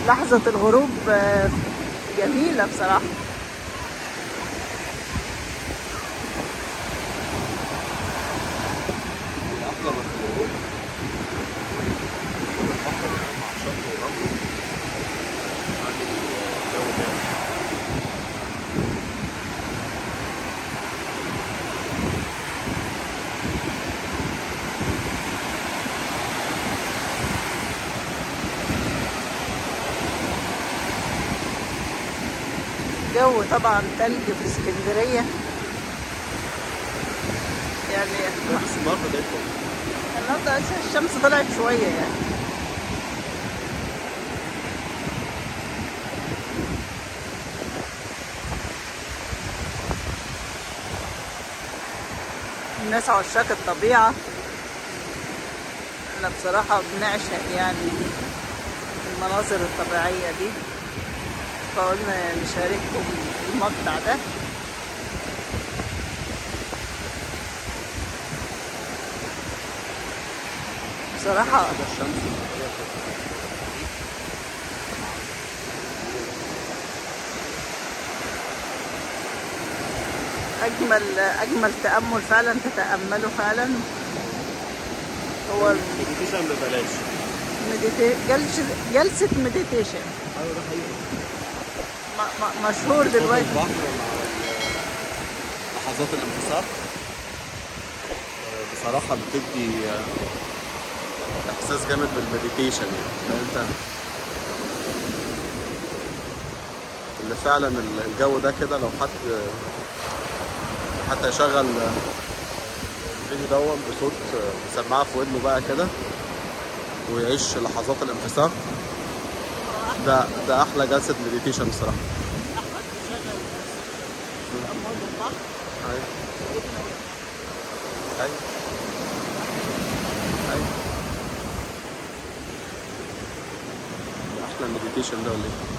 لحظة الغروب آه، جميلة بصراحة احلى من الغروب البحر مع الشط والرمل عندي جو جامد جو طبعا تلج في اسكندرية يعني بس النهارده ده يكون النهارده أساساً الشمس طلعت شوية يعني الناس عشاق الطبيعة احنا بصراحة بنعشق يعني المناظر الطبيعية دي فقلنا نشارككم المقطع ده بصراحة كده الشمس أجمل أجمل تأمل فعلا تتأمله فعلا هو المديتيشن ببلاش المديتا- جلسة جلسة مديتيشن ايوه ده حقيقي م- م- مشهور صوت دلوقتي البحر مع لحظات الانبساط آه، بصراحة بتدي آه، إحساس جامد بالمديتيشن يعني لو أنت اللي فعلا الجو ده كده لو حد حتى يشغل الفيديو دون بصوت آه، سماعة في ودنه بقى كده ويعيش لحظات الانبساط ده ده أحلى جلسة مديتيشن بصراحة أيوة أيوة أيوة ده أحلى مديتيشن ده ولا إيه؟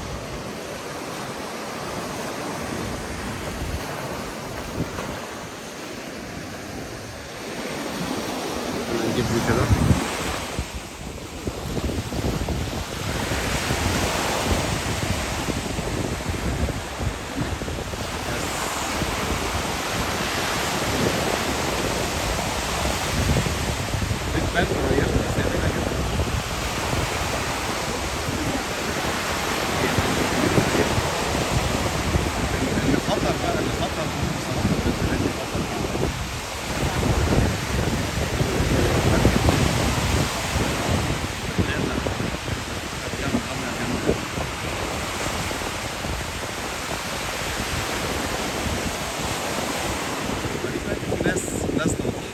نجيب دي كده بتبان صغيرة بس هي باينة جدا اللي خطر بقى اللي خطر بصراحة البنت اللي خطر ناس ناس توضح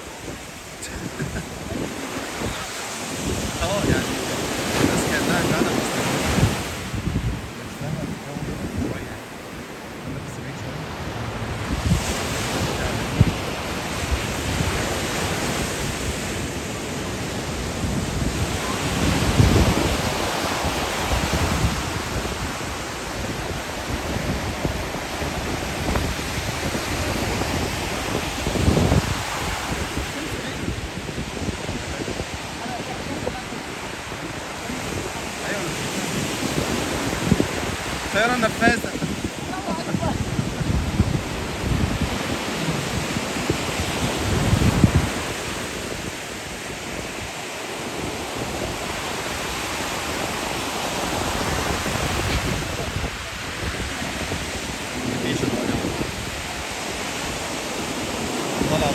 اه يعني الناس كانها قاعده مستنيه لها الجو شويه يعني انا بس بعيد شويه يعني ايوه طياره نفاثه طلع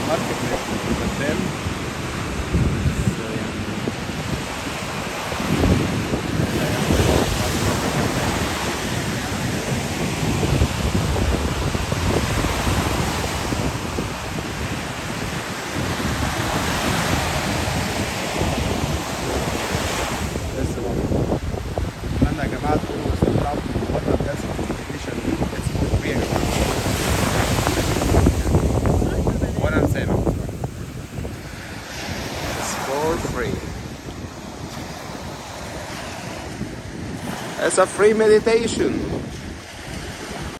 ماركت بلاس قدام لسه برضه اتمنى يا جماعه تكونوا استمتعتوا بالمبادره بتاعت الابلكيشن دي اتس فور فري يا جماعه وانا سامع It's for free. It's a free meditation.